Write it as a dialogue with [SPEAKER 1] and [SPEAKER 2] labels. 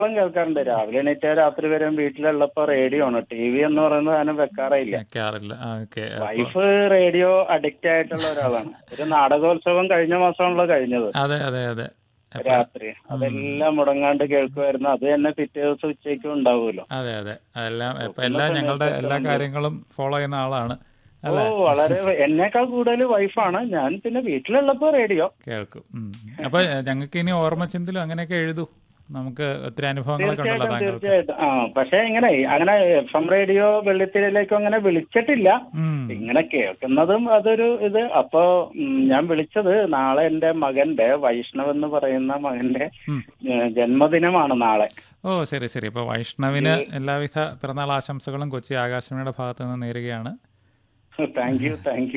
[SPEAKER 1] എപ്പോഴും കേൾക്കാറുണ്ട് രാവിലെ എണീറ്റ് രാത്രി വരെ വീട്ടിലുള്ളപ്പോ റേഡിയോ ആണ് ടി വി എന്ന് പറയുന്നത് സാധനം വെക്കാറേയില്ല
[SPEAKER 2] വെക്കാറില്ല ഓക്കെ
[SPEAKER 1] വൈഫ് റേഡിയോ അഡിക്റ്റ് ആയിട്ടുള്ള ഒരാളാണ് ഒരു നാടകോത്സവം കഴിഞ്ഞ മാസമാണല്ലോ കഴിഞ്ഞത്
[SPEAKER 2] അതെ അതെ അതെ അപ്പൊ-
[SPEAKER 1] രാത്രി അതെല്ലാം മുടങ്ങാണ്ട് കേൾക്കുമായിരുന്നു അത് തന്നെ പിറ്റേ ദിവസം ഉച്ചയ്ക്കും ഉണ്ടാവുമല്ലോ
[SPEAKER 2] അതെ അതെ അതെല്ലാം ഇപ്പൊ എല്ലാ ഞങ്ങളുടെ എല്ലാ കാര്യങ്ങളും ഫോളോ ചെയ്യുന്ന ആളാണ്
[SPEAKER 1] ഓ വളരെ എന്നേക്കാൾ കൂടുതൽ വൈഫാണ് ഞാൻ പിന്നെ വീട്ടിലുള്ളപ്പോ റേഡിയോ
[SPEAKER 2] കേൾക്കും ഉം. അപ്പൊ ഞങ്ങൾക്ക് ഇനി ഓർമ്മചിന്തലും അങ്ങനെയൊക്കെ എഴുതൂ നമുക്ക് ഒത്തിരി അനുഭവങ്ങളൊക്കെ ഉണ്ടല്ലോ
[SPEAKER 1] തീർച്ചയായിട്ടും
[SPEAKER 2] താങ്കൾക്ക്
[SPEAKER 1] തീർച്ചയായിട്ടും ആ പക്ഷെ ഇങ്ങനെ അങ്ങനെ എഫ് എം റേഡിയോ വെള്ളിത്തിരയിലേക്കും അങ്ങനെ വിളിച്ചിട്ടില്ല
[SPEAKER 2] ഉം.
[SPEAKER 1] ഇങ്ങനെ കേൾക്കുന്നതും അതൊരു ഇത് അപ്പോ ഉം, ഞാൻ വിളിച്ചത് നാളെ എന്റെ മകന്റെ വൈഷ്ണവ് എന്ന് പറയുന്ന മകന്റെ
[SPEAKER 2] ഉം.
[SPEAKER 1] ഏ, ജന്മദിനമാണ് നാളെ
[SPEAKER 2] ഓ ശരി ശരി ഇപ്പൊ വൈഷ്ണവിന് എല്ലാവിധ പിറന്നാൾ ആശംസകളും കൊച്ചി ആകാശവാണിയുടെ ഭാഗത്ത് നിന്ന് നേരുകയാണ്
[SPEAKER 1] താങ്ക് യു താങ്ക് യു